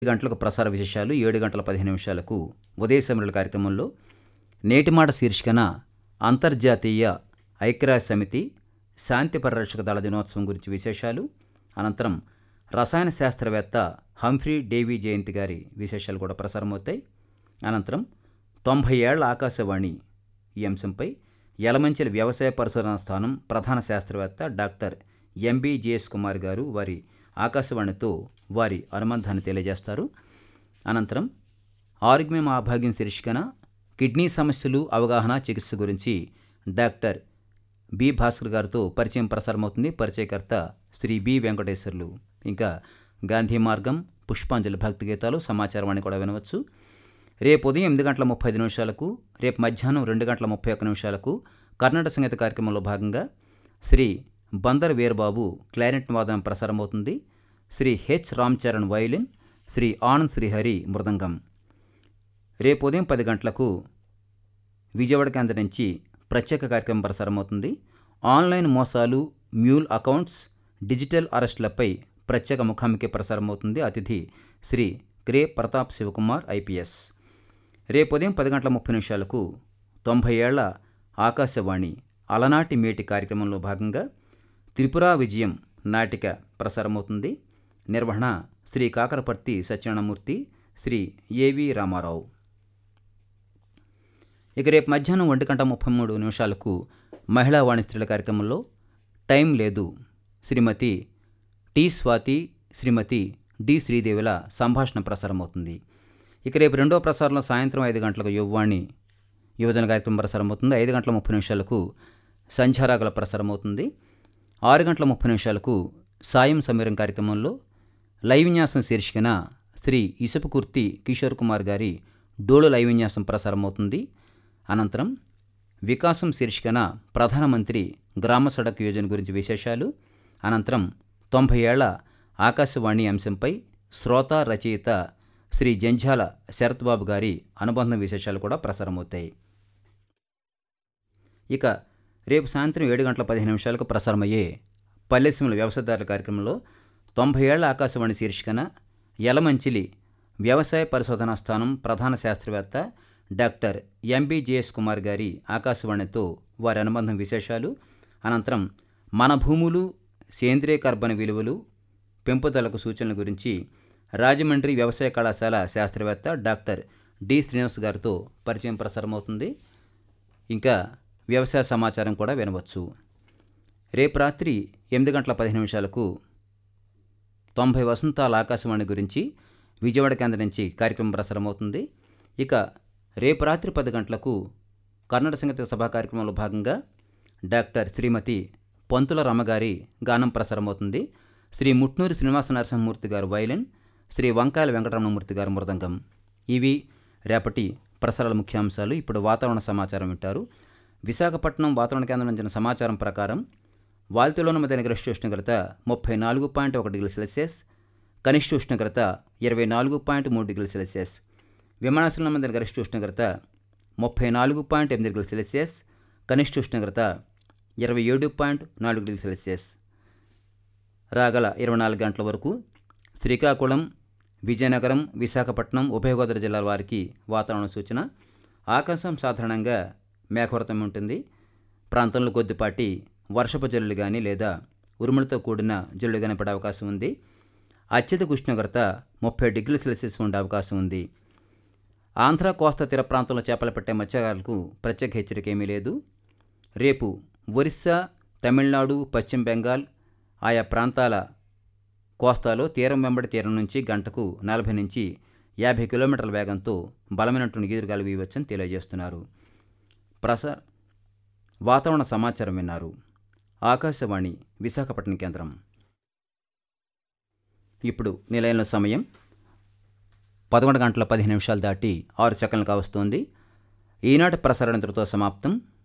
గంటలకు ప్రసార విశేషాలు ఏడు గంటల పదిహేను నిమిషాలకు ఉదయ సమరుల కార్యక్రమంలో నేటి మాట శీర్షికన అంతర్జాతీయ ఐక్యరాజ్య సమితి శాంతి పరిరక్షక దళ దినోత్సవం గురించి విశేషాలు అనంతరం రసాయన శాస్త్రవేత్త హంఫ్రీ డేవీ జయంతి గారి విశేషాలు కూడా ప్రసారమవుతాయి అనంతరం తొంభై ఏళ్ల ఆకాశవాణి ఈ అంశంపై యలమంచిల వ్యవసాయ పరిశోధన స్థానం ప్రధాన శాస్త్రవేత్త డాక్టర్ ఎంబీజేఎస్ కుమార్ గారు వారి ఆకాశవాణితో వారి అనుబంధాన్ని తెలియజేస్తారు అనంతరం ఆరోగ్యం ఆభాగ్యం శీర్షికన కిడ్నీ సమస్యలు అవగాహన చికిత్స గురించి డాక్టర్ బి భాస్కర్ గారితో పరిచయం ప్రసారమవుతుంది పరిచయకర్త శ్రీ బి వెంకటేశ్వర్లు ఇంకా గాంధీ మార్గం పుష్పాంజలి భక్తి గీతాలు సమాచారవాణి కూడా వినవచ్చు రేపు ఉదయం ఎనిమిది గంటల ముప్పై ఐదు నిమిషాలకు రేపు మధ్యాహ్నం రెండు గంటల ముప్పై ఒక్క నిమిషాలకు కర్ణాటక సంగీత కార్యక్రమంలో భాగంగా శ్రీ బందర్ వీరబాబు క్లారినెట్ వాదనం ప్రసారమవుతుంది శ్రీ హెచ్ రామ్ చరణ్ వయలిన్ శ్రీ ఆనంద్ శ్రీహరి మృదంగం రేపు ఉదయం పది గంటలకు విజయవాడ కేంద్రం నుంచి ప్రత్యేక కార్యక్రమం ప్రసారమవుతుంది ఆన్లైన్ మోసాలు మ్యూల్ అకౌంట్స్ డిజిటల్ అరెస్టులపై ప్రత్యేక ముఖాముఖి ప్రసారమవుతుంది అతిథి శ్రీ క్రే ప్రతాప్ శివకుమార్ ఐపీఎస్ రేపు ఉదయం పది గంటల ముప్పై నిమిషాలకు తొంభై ఏళ్ల ఆకాశవాణి అలనాటి మేటి కార్యక్రమంలో భాగంగా త్రిపుర విజయం నాటిక ప్రసారమవుతుంది నిర్వహణ శ్రీ కాకరపర్తి సత్యనారాయణమూర్తి శ్రీ ఏవి రామారావు ఇక రేపు మధ్యాహ్నం ఒంటి గంట ముప్పై మూడు నిమిషాలకు మహిళా వాణి స్త్రీల కార్యక్రమంలో టైం లేదు శ్రీమతి టి స్వాతి శ్రీమతి డి శ్రీదేవుల సంభాషణ ప్రసారమవుతుంది ఇక రేపు రెండో ప్రసారంలో సాయంత్రం ఐదు గంటలకు యువవాణి యువజన కార్యక్రమం ప్రసారమవుతుంది ఐదు గంటల ముప్పై నిమిషాలకు సంధ్యారాగల ప్రసారమవుతుంది ఆరు గంటల ముప్పై నిమిషాలకు సాయం సమీరం కార్యక్రమంలో లైవ్ విన్యాసం శీర్షికన శ్రీ ఇసుపుకుర్తి కిషోర్ కుమార్ గారి డోలు లైవ్ విన్యాసం ప్రసారమవుతుంది అనంతరం వికాసం శీర్షికన ప్రధానమంత్రి గ్రామ సడక్ యోజన గురించి విశేషాలు అనంతరం తొంభై ఏళ్ల ఆకాశవాణి అంశంపై శ్రోత రచయిత శ్రీ జంఝాల శరత్ బాబు గారి అనుబంధం విశేషాలు కూడా ప్రసారమవుతాయి ఇక రేపు సాయంత్రం ఏడు గంటల పదిహేను నిమిషాలకు ప్రసారమయ్యే పల్లెసీమల వ్యవసాయదారుల కార్యక్రమంలో తొంభై ఏళ్ల ఆకాశవాణి శీర్షికన యలమంచిలి వ్యవసాయ పరిశోధనా స్థానం ప్రధాన శాస్త్రవేత్త డాక్టర్ ఎంబీజేఎస్ కుమార్ గారి ఆకాశవాణితో వారి అనుబంధం విశేషాలు అనంతరం మన భూములు సేంద్రియ కర్బన విలువలు పెంపుదలకు సూచనల గురించి రాజమండ్రి వ్యవసాయ కళాశాల శాస్త్రవేత్త డాక్టర్ డి శ్రీనివాస్ గారితో పరిచయం ప్రసారమవుతుంది ఇంకా వ్యవసాయ సమాచారం కూడా వినవచ్చు రేపు రాత్రి ఎనిమిది గంటల పదిహేను నిమిషాలకు తొంభై వసంతాల ఆకాశవాణి గురించి విజయవాడ కేంద్రం నుంచి కార్యక్రమం ప్రసారమవుతుంది ఇక రేపు రాత్రి పది గంటలకు కన్నడ సంగీత సభా కార్యక్రమంలో భాగంగా డాక్టర్ శ్రీమతి పంతుల రమ్మగారి గానం ప్రసారమవుతుంది శ్రీ ముట్నూరి శ్రీనివాస నరసింహమూర్తి గారు వైలిన్ శ్రీ వంకాయల వెంకటరమణమూర్తి గారు మృదంగం ఇవి రేపటి ప్రసారాల ముఖ్యాంశాలు ఇప్పుడు వాతావరణ సమాచారం వింటారు విశాఖపట్నం వాతావరణ కేంద్రం నుంచి సమాచారం ప్రకారం వాల్తీలోని మధ్య గరిష్ట ఉష్ణోగ్రత ముప్పై నాలుగు పాయింట్ ఒక డిగ్రీ సెల్సియస్ కనిష్ట ఉష్ణోగ్రత ఇరవై నాలుగు పాయింట్ మూడు డిగ్రీల సెల్సియస్ విమానాశ్రయం మధ్య గరిష్ట ఉష్ణోగ్రత ముప్పై నాలుగు పాయింట్ ఎనిమిది డిగ్రీల సెల్సియస్ కనిష్ట ఉష్ణోగ్రత ఇరవై ఏడు పాయింట్ నాలుగు డిగ్రీల సెల్సియస్ రాగల ఇరవై నాలుగు గంటల వరకు శ్రీకాకుళం విజయనగరం విశాఖపట్నం ఉభయ గోదావరి జిల్లాల వారికి వాతావరణ సూచన ఆకాశం సాధారణంగా మేఘవృతం ఉంటుంది ప్రాంతంలో కొద్దిపాటి వర్షపు జల్లులు కానీ లేదా ఉరుములతో కూడిన జల్లులు కానీ పడే అవకాశం ఉంది అత్యధిక ఉష్ణోగ్రత ముప్పై డిగ్రీల సెల్సియస్ ఉండే అవకాశం ఉంది ఆంధ్ర కోస్తా తీర ప్రాంతంలో చేపలు పట్టే మత్స్యకారులకు ప్రత్యేక హెచ్చరిక ఏమీ లేదు రేపు ఒరిస్సా తమిళనాడు పశ్చిమ బెంగాల్ ఆయా ప్రాంతాల కోస్తాలో తీరం వెంబడి తీరం నుంచి గంటకు నలభై నుంచి యాభై కిలోమీటర్ల వేగంతో బలమైనటువంటి ఈదురుగాలు వీయవచ్చని తెలియజేస్తున్నారు ప్రసా వాతావరణ సమాచారం విన్నారు ఆకాశవాణి విశాఖపట్నం కేంద్రం ఇప్పుడు నిలయంలో సమయం పదకొండు గంటల పదిహేను నిమిషాలు దాటి ఆరు సెకండ్లు కావస్తోంది ఈనాటి ప్రసారణతో సమాప్తం